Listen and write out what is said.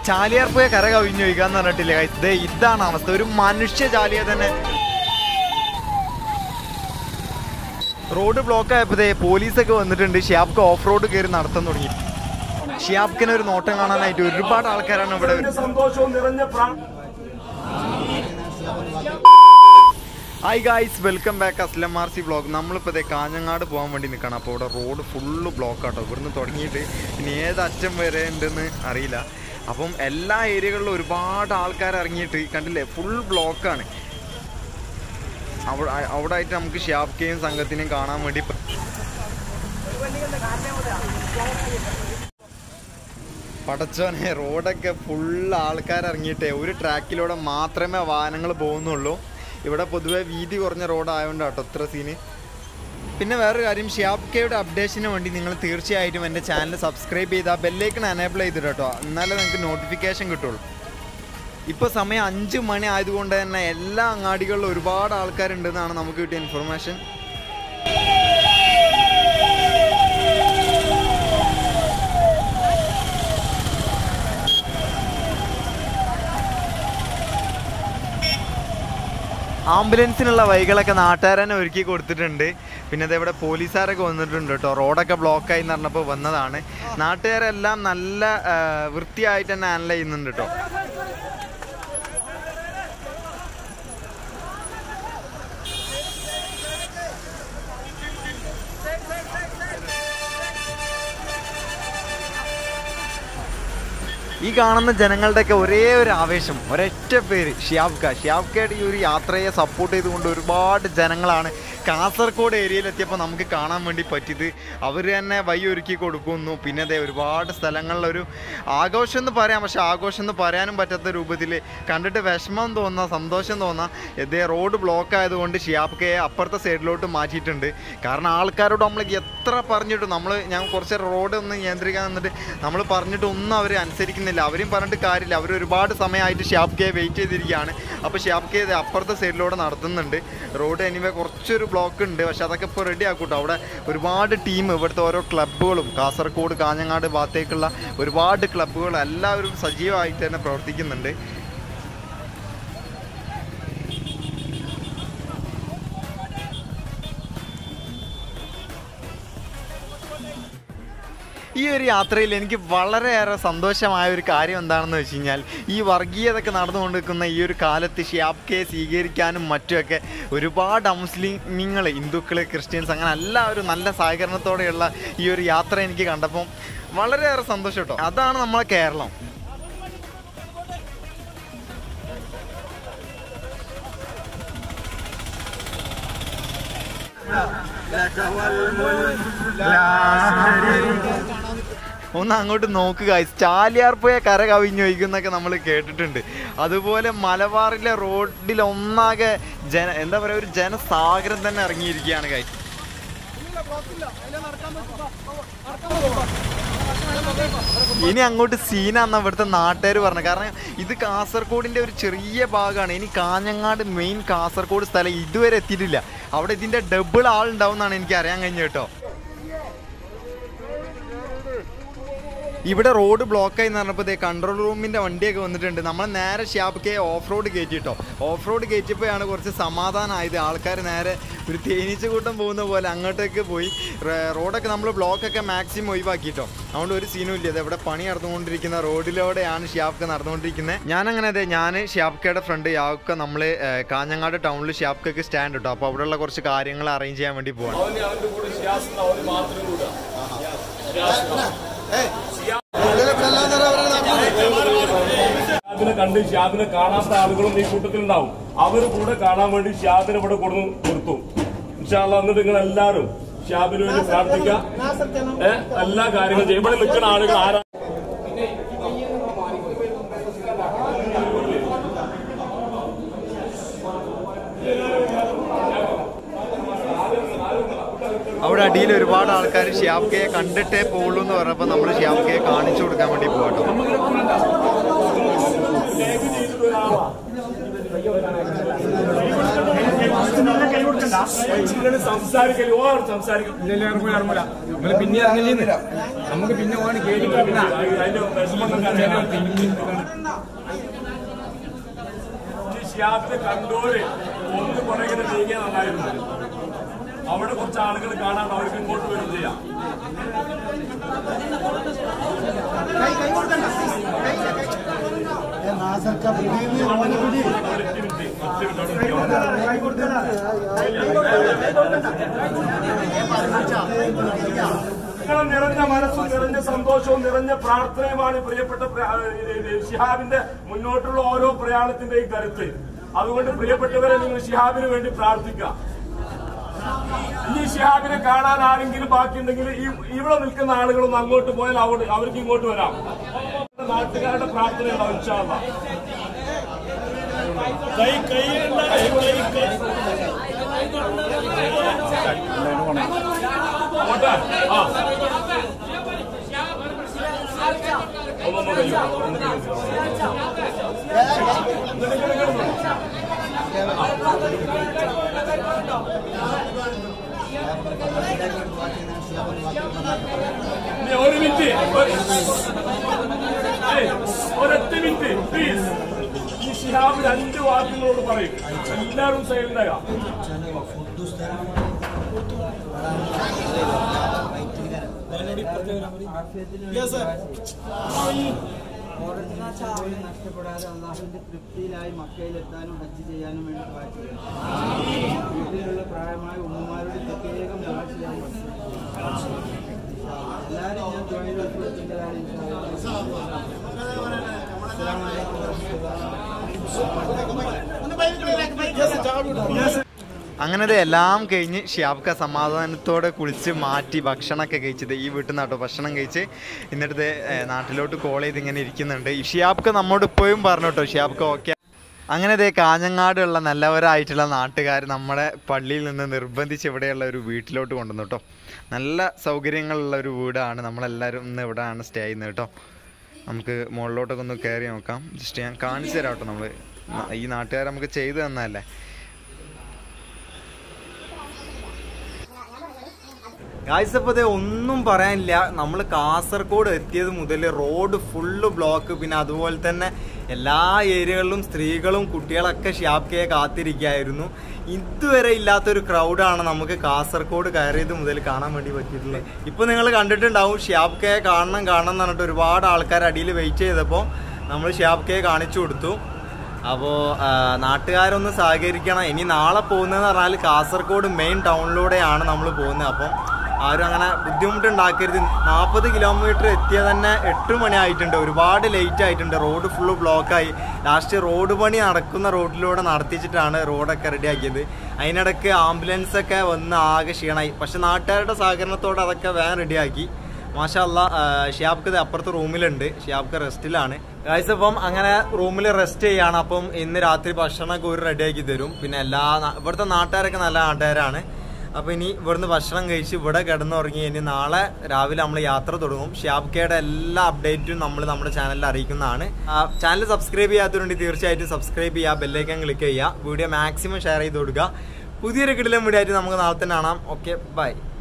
ചാലിയാർ പോയ കര കവിഞ്ഞു ചോദിക്കാന്ന് പറഞ്ഞിട്ടില്ലേ guys? ദേ ഇതാണ് അവസ്ഥ ഒരു മനുഷ്യ ചാലിയെ തന്നെ റോഡ് ബ്ലോക്ക് ആയപ്പോ ദേ പോലീസൊക്കെ വന്നിട്ടുണ്ട് ഷിയാബ്ക്ക് ഓഫ് റോഡ് കയറി നടത്താൻ തുടങ്ങി ഷിയാബ്ക്കിനെ ഒരു നോട്ടം കാണാനായിട്ട് ഒരുപാട് ആൾക്കാരാണ് ഇവിടെ സന്തോഷവും നിറഞ്ഞ പ്രാ hi guys welcome back Aslam R C blog നമ്മളിപ്പോൾ ഇതേ കാഞ്ഞങ്ങാട് പോകാൻ വേണ്ടി നിൽക്കണം അപ്പോൾ ഇവിടെ റോഡ് ഫുള്ള് ബ്ലോക്ക് ആട്ടോ ഇവിടുന്ന് തുടങ്ങിയിട്ട് ഇനി ഏത് അറ്റം വരെ ഉണ്ടെന്ന് അറിയില്ല അപ്പം എല്ലാ ഏരിയകളിലും ഒരുപാട് ആൾക്കാർ ഇറങ്ങിയിട്ട് കണ്ടില്ലേ ഫുൾ ബ്ലോക്കാണ് അവിടെ അവിടെ ആയിട്ട് നമുക്ക് ഷാപ്കയും സംഘത്തിനെയും കാണാൻ വേണ്ടി പ- പടച്ചോനെ റോഡൊക്കെ ഫുൾ ആൾക്കാർ ഇറങ്ങിയിട്ടേ ഒരു ട്രാക്കിലൂടെ മാത്രമേ വാഹനങ്ങൾ പോകുന്നുള്ളൂ ഇവിടെ പൊതുവെ വീതി കുറഞ്ഞ റോഡായതുകൊണ്ട് കേട്ടോ ഇത്ര സീന് പിന്നെ വേറൊരു കാര്യം ഷിയാബ് കെയുടെ അപ്ഡേഷന് വേണ്ടി നിങ്ങൾ തീർച്ചയായിട്ടും എൻ്റെ ചാനൽ സബ്സ്ക്രൈബ് ചെയ്താൽ ബെല്ലേക്കൺ എനേബിൾ ചെയ്തിട്ട് കേട്ടോ എന്നാലേ നിങ്ങൾക്ക് നോട്ടിഫിക്കേഷൻ കിട്ടുള്ളൂ ഇപ്പോൾ സമയം അഞ്ച് മണി ആയതുകൊണ്ട് തന്നെ എല്ലാ അങ്ങാടികളിലും ഒരുപാട് ആൾക്കാരുണ്ടെന്നാണ് നമുക്ക് കിട്ടിയ ഇൻഫർമേഷൻ ആംബുലൻസിനുള്ള വഴികളൊക്കെ നാട്ടുകാരനെ ഒരുക്കി കൊടുത്തിട്ടുണ്ട് പിന്നെ അതേവിടെ പോലീസുകാരൊക്കെ വന്നിട്ടുണ്ട് കേട്ടോ റോഡൊക്കെ ബ്ലോക്കായി എന്ന് പറഞ്ഞപ്പോൾ വന്നതാണ് നാട്ടുകാരെല്ലാം നല്ല ആ, വൃത്തിയായിട്ട് തന്നെ ഹാൻഡിൽ ചെയ്യുന്നുണ്ട് കേട്ടോ ഈ കാണുന്ന ജനങ്ങളുടെയൊക്കെ ഒരേ ഒരു ആവേശം ഒരൊറ്റ പേര് ഷിയാബ്ക ഷിയാബ്കയുടെ ഈ ഒരു യാത്രയെ സപ്പോർട്ട് ചെയ്തുകൊണ്ട് ഒരുപാട് ജനങ്ങളാണ് കാസർഗോഡ് ഏരിയയിലെത്തിയപ്പോൾ നമുക്ക് കാണാൻ വേണ്ടി പറ്റിയത് അവർ തന്നെ വഴി ഒരുക്കി കൊടുക്കുന്നു പിന്നെ അതെ ഒരുപാട് സ്ഥലങ്ങളിലൊരു ആഘോഷം എന്ന് പറയാം പക്ഷെ ആഘോഷം എന്ന് പറയാനും പറ്റാത്ത രൂപത്തിൽ കണ്ടിട്ട് വിഷമം തോന്നുന്ന സന്തോഷം തോന്നുന്ന ഇതേ റോഡ് ബ്ലോക്ക് ആയതുകൊണ്ട് ഷിയാബ്കയെ അപ്പുറത്തെ സൈഡിലോട്ട് മാറ്റിയിട്ടുണ്ട് കാരണം ആൾക്കാരോട് നമ്മൾ എത്ര പറഞ്ഞിട്ടും നമ്മൾ ഞാൻ കുറച്ച് റോഡ് ഒന്ന് നിയന്ത്രിക്കാൻ നിന്നിട്ട് നമ്മൾ പറഞ്ഞിട്ട് ഒന്നും അവർ അനുസരിക്കുന്നില്ല അവരും പറഞ്ഞിട്ട് കാര്യമില്ല അവർ ഒരുപാട് സമയമായിട്ട് ഷാപ്പ് കെ വെയിറ്റ് ചെയ്തിരിക്കുകയാണ് അപ്പോൾ ഷാപ്പ് കെ അപ്പുറത്തെ സൈഡിലൂടെ നടത്തുന്നുണ്ട് റോഡ് എനിവേ കുറച്ചൊരു ബ്ലോക്ക് ഉണ്ട് പക്ഷെ അതൊക്കെ ഇപ്പോൾ റെഡി ആക്കൂട്ടോ അവിടെ ഒരുപാട് ടീം ഇവിടുത്തെ ഓരോ ക്ലബ്ബുകളും കാസർഗോഡ് കാഞ്ഞങ്ങാട് ഭാഗത്തേക്കുള്ള ഒരുപാട് ക്ലബ്ബുകൾ എല്ലാവരും സജീവമായിട്ട് തന്നെ പ്രവർത്തിക്കുന്നുണ്ട് ഈ ഒരു യാത്രയിൽ എനിക്ക് വളരെയേറെ സന്തോഷമായ ഒരു കാര്യം എന്താണെന്ന് വെച്ച് കഴിഞ്ഞാൽ ഈ വർഗീയതൊക്കെ നടന്നുകൊണ്ടിരിക്കുന്ന ഈ ഒരു കാലത്ത് ഷിയാബ്കെ സ്വീകരിക്കാനും മറ്റുമൊക്കെ ഒരുപാട് മുസ്ലിങ്ങൾ ഹിന്ദുക്കൾ ക്രിസ്ത്യൻസ് അങ്ങനെ എല്ലാവരും നല്ല സഹകരണത്തോടെയുള്ള ഈ ഒരു യാത്ര എനിക്ക് കണ്ടപ്പം വളരെയേറെ സന്തോഷം കേട്ടോ അതാണ് നമ്മളെ കേരളം ഒന്ന് അങ്ങോട്ട് നോക്കുക ചാലിയാർ പോയ കര കവിഞ്ഞു വയ്ക്കുന്നൊക്കെ നമ്മൾ കേട്ടിട്ടുണ്ട് അതുപോലെ മലബാറിലെ റോഡിൽ ഒന്നാകെ ജന എന്താ പറയുക ഒരു ജനസാഗരം തന്നെ ഇറങ്ങിയിരിക്കുകയാണ് കാര്യം ഇനി അങ്ങോട്ട് സീനാന്ന ഇവിടുത്തെ നാട്ടുകാർ പറഞ്ഞു കാരണം ഇത് കാസർഗോഡിന്റെ ഒരു ചെറിയ ഭാഗമാണ് ഇനി കാഞ്ഞങ്ങാട് മെയിൻ കാസർഗോഡ് സ്ഥലം ഇതുവരെ എത്തിയിട്ടില്ല അവിടെ ഇതിന്റെ ഡബിൾ ആളുണ്ടാവും എന്നാണ് എനിക്ക് അറിയാൻ കഴിഞ്ഞത് കേട്ടോ ഇവിടെ റോഡ് ബ്ലോക്കായി എന്ന് പറഞ്ഞപ്പോൾ ഇതേ കൺട്രോൾ റൂമിൻ്റെ വണ്ടിയൊക്കെ വന്നിട്ടുണ്ട് നമ്മൾ നേരെ ഷാപ്പ്ക്ക് ഓഫ് റോഡ് കയറ്റിട്ടോ ഓഫ് റോഡ് കയറ്റിയപ്പോഴാണ് കുറച്ച് സമാധാനമായത് ആൾക്കാർ നേരെ ഒരു തേനീച്ച കൂട്ടം പോകുന്ന പോലെ അങ്ങോട്ടേക്ക് പോയി റ- റോഡൊക്കെ നമ്മൾ ബ്ലോക്കൊക്കെ മാക്സിമം ഒഴിവാക്കിട്ടോ അതുകൊണ്ട് ഒരു സീനും ഇല്ല ഇത് ഇവിടെ പണി നടന്നുകൊണ്ടിരിക്കുന്ന റോഡിലൂടെയാണ് ഷിയാബ്ക്ക നടന്നുകൊണ്ടിരിക്കുന്നത് ഞാനങ്ങനെ അതെ ഞാൻ ഷിയാബ്ക്കയുടെ ഫ്രണ്ട് യാബ്ക്ക നമ്മൾ കാഞ്ഞങ്ങാട് ടൗണിൽ ഷിയാബ്ക്കക്ക് സ്റ്റാൻഡ് കിട്ടോ അപ്പോൾ അവിടെയുള്ള കുറച്ച് കാര്യങ്ങൾ അറേഞ്ച് ചെയ്യാൻ വേണ്ടി പോവാണ് അവന് അവന്റെ കൂടെ ഷിയാസിന് അവന് മാത്രം കൂടാ ഷിയാബിനെ കണ്ട് ഷിയാബിനെ കാണാത്ത ആളുകളും ഈ കൂട്ടത്തിലുണ്ടാവും അവര് കൂടെ കാണാൻ വേണ്ടി ഷിയാബിനെ ഇവിടെ കൊടുന്നു നിർത്തും ഇൻഷാല്ല എന്നിട്ട് നിങ്ങൾ എല്ലാവരും ഷിയാബിന് വേണ്ടി പ്രാർത്ഥിക്കാം ഏഹ് എല്ലാ കാര്യങ്ങളും ചെയ്യും ഇവിടെ നിൽക്കുന്ന ആളുകൾ ആരാ അവിടെ അടിയിൽ ഒരുപാട് ആൾക്കാർ ഷിയാബ്കയെ കണ്ടിട്ടേ പോകുള്ളൂ എന്ന് പറഞ്ഞപ്പോൾ നമ്മൾ ഷിയാബ്കയെ കാണിച്ചു കൊടുക്കാൻ വേണ്ടി പോകട്ടോ നിങ്ങൾ സംസാരിക്കല് ഓ സംസാരിക്കും ഇല്ല ഇറങ്ങൂല ഇറങ്ങൂല നമ്മള് പിന്നെ ഇറങ്ങില്ല നമുക്ക് പിന്നെ ഓന് കേട്ടി കിടക്കുന്ന അതിന്റെ വിഷമം ഈ ഷിയാബിനെ കണ്ടോര് ഒന്ന് പുറകിന് നീങ്ങിയാൽ നന്നായിരുന്നു അവിടെ കുറച്ച് ആളുകൾ കാണാൻ അവർക്ക് ഇങ്ങോട്ട് വരും ചെയ്യാം ഒറ്റ മിനിറ്റ്, ഒറ്റ മിനിറ്റ് അവിടെ നിൽക്കാം. നിങ്ങളെ നിറഞ്ഞ മനസ്സും നിറഞ്ഞ സന്തോഷവും നിറഞ്ഞ പ്രാർത്ഥനയുമാണ് പ്രിയപ്പെട്ട പ്ര- ആ, ഇത് ഷിഹാബിന്റെ മുന്നോട്ടുള്ള ഓരോ പ്രയാണത്തിന്റെയും കരുത്ത് അതുകൊണ്ട് പ്രിയപ്പെട്ടവരെ നിങ്ങൾ ഷിഹാബിന് വേണ്ടി പ്രാർത്ഥിക്കുക ഈ ഷിഹാബിനെ കാണാൻ ആരെങ്കിലും ബാക്കിയുണ്ടെങ്കിൽ ഈ ഇവിടെ നിൽക്കുന്ന ആളുകളൊന്ന് അങ്ങോട്ട് പോയാൽ അവിടെ അവർക്ക് ഇങ്ങോട്ട് വരാം നാട്ടുകാരുടെ പ്രാർത്ഥനയുണ്ടാവും ഇൻഷാല്ല കൈ കൈ പോട്ടെ ആ ഒന്നൊന്ന് കഴിയും ഒന്ന് കഴിയും ഇനി ഒരു മിനിറ്റ് ഒരു- ഏയ്, ഒരൊറ്റ മിനിറ്റ് പ്ലീസ് ഈ ഷിഹാബ് രണ്ട് വാക്കുകളോട് പറയും എല്ലാവരും സൈലന്റ് ആകാം ഓർഡിനറി നഷ്ടപ്പെടാതെ അള്ളാഹുവിന്റെ തൃപ്തിയിലായി മക്കയിലെത്താനും ഹജ്ജ് ചെയ്യാനും വേണ്ടി പ്രാർത്ഥിക്കുന്നു വീട്ടിലുള്ള പ്രായമായ ഉമ്മമാരുടെ പ്രത്യേകം ദുആ ചെയ്യാൻ പറഞ്ഞു എല്ലാവരും ഞാൻ തൊഴിൽ ഉൾപ്പെടുത്തേണ്ടതാണ് അങ്ങനെ ഇത് എല്ലാം കഴിഞ്ഞ് ഷിയാബ്ക്ക സമാധാനത്തോടെ കുളിച്ച് മാറ്റി ഭക്ഷണമൊക്കെ കഴിച്ചത് ഈ വീട്ടിൽ നിന്നാട്ടോ ഭക്ഷണം കഴിച്ച് എന്നിട്ട് ദേ, ഏ, നാട്ടിലോട്ട് കോൾ ചെയ്ത് ഇങ്ങനെ ഇരിക്കുന്നുണ്ട് ഈ ഷിയാബ്ക്ക നമ്മോട് ഇപ്പോഴും പറഞ്ഞു കേട്ടോ ഷിയാബ്ക്ക ഓക്കെ അങ്ങനെ ദേ കാഞ്ഞങ്ങാടുള്ള നല്ലവരായിട്ടുള്ള നാട്ടുകാർ നമ്മുടെ പള്ളിയിൽ നിന്ന് നിർബന്ധിച്ച് ഇവിടെയുള്ള ഒരു വീട്ടിലോട്ട് കൊണ്ടുവന്നു കേട്ടോ നല്ല സൗകര്യങ്ങളുള്ള ഒരു വീടാണ് നമ്മളെല്ലാവരും ഇന്ന് ഇവിടെയാണ് സ്റ്റേ ചെയ്യുന്നത് കേട്ടോ നമുക്ക് മുകളിലോട്ടൊക്കെ ഒന്ന് കയറി നോക്കാം ജസ്റ്റ് ഞാൻ കാണിച്ചു തരാം കേട്ടോ നമ്മൾ ഈ നാട്ടുകാർ നമുക്ക് ചെയ്തു തന്നതല്ലേ ഗായ്സപ്പതേ ഒന്നും പറയാനില്ല നമ്മൾ കാസർഗോഡ് എത്തിയത് മുതൽ റോഡ് ഫുള്ള് ബ്ലോക്ക് പിന്നെ അതുപോലെ തന്നെ എല്ലാ ഏരിയകളിലും സ്ത്രീകളും കുട്ടികളൊക്കെ ഷാപ്കയെ കാത്തിരിക്കുകയായിരുന്നു ഇതുവരെ ഇല്ലാത്തൊരു ക്രൗഡാണ് നമുക്ക് കാസർഗോഡ് കയറിയത് മുതൽ കാണാൻ വേണ്ടി പറ്റിയിട്ടുള്ളത് ഇപ്പൊ നിങ്ങൾ കണ്ടിട്ടുണ്ടാവും ഷാപ്കയെ കാണണം കാണണം എന്ന് പറഞ്ഞിട്ട് ഒരുപാട് ആൾക്കാർ അടിയിൽ വെയിറ്റ് ചെയ്തപ്പോൾ നമ്മൾ ഷാപ്കയെ കാണിച്ചു കൊടുത്തു അപ്പോൾ നാട്ടുകാരൊന്ന് സഹകരിക്കണം ഇനി നാളെ പോകുന്നതെന്ന് പറഞ്ഞാൽ കാസർഗോഡ് മെയിൻ ടൗണിലൂടെയാണ് നമ്മൾ പോകുന്നത് അപ്പം ആരും അങ്ങനെ ബുദ്ധിമുട്ടുണ്ടാക്കരുത് നാൽപ്പത് കിലോമീറ്റർ എത്തിയ തന്നെ എട്ട് മണി ആയിട്ടുണ്ട് ഒരുപാട് ലേറ്റ് ആയിട്ടുണ്ട് റോഡ് ഫുള്ള് ബ്ലോക്കായി ലാസ്റ്റ് റോഡ് പണി നടക്കുന്ന റോഡിലൂടെ നടത്തിച്ചിട്ടാണ് റോഡൊക്കെ റെഡിയാക്കിയത് അതിനിടയ്ക്ക് ആംബുലൻസ് ഒക്കെ വന്ന് ആകെ ക്ഷീണമായി പക്ഷെ നാട്ടുകാരുടെ സഹകരണത്തോടെ അതൊക്കെ വേഗം റെഡിയാക്കി മാഷല്ല ഷിയാബ്ക്ക് ഇത് അപ്പുറത്ത് റൂമിലുണ്ട് ഷിയാബ്ക്ക് റെസ്റ്റിലാണ് ഗായ്സ് അപ്പം അങ്ങനെ റൂമിൽ റെസ്റ്റ് ചെയ്യാണ് അപ്പം ഇന്ന് രാത്രി ഭക്ഷണമൊക്കെ ഒരു റെഡിയാക്കി തരും പിന്നെ എല്ലാ നാ- ഇവിടുത്തെ നാട്ടുകാരൊക്കെ നല്ല നാട്ടുകാരാണ് അപ്പൊ ഇനി ഇവിടുന്ന് ഭക്ഷണം കഴിച്ച് ഇവിടെ കിടന്നുറങ്ങി ഇനി നാളെ രാവിലെ നമ്മൾ യാത്ര തുടങ്ങും ഷിയാബ്ക്കയുടെ എല്ലാ അപ്ഡേറ്റും നമ്മൾ നമ്മുടെ ചാനലിൽ അറിയിക്കുന്നതാണ് ചാനൽ സബ്സ്ക്രൈബ് ചെയ്യാത്തതുകൊണ്ട് തീർച്ചയായിട്ടും സബ്സ്ക്രൈബ് ചെയ്യുക ബെല്ലൈക്കൻ ക്ലിക്ക് ചെയ്യുക വീഡിയോ മാക്സിമം ഷെയർ ചെയ്ത് കൊടുക്കുക പുതിയൊരു കിടിലം വീഡിയോ ആയിട്ട് നമുക്ക് നാളെ തന്നെ കാണാം ഓക്കെ ബൈ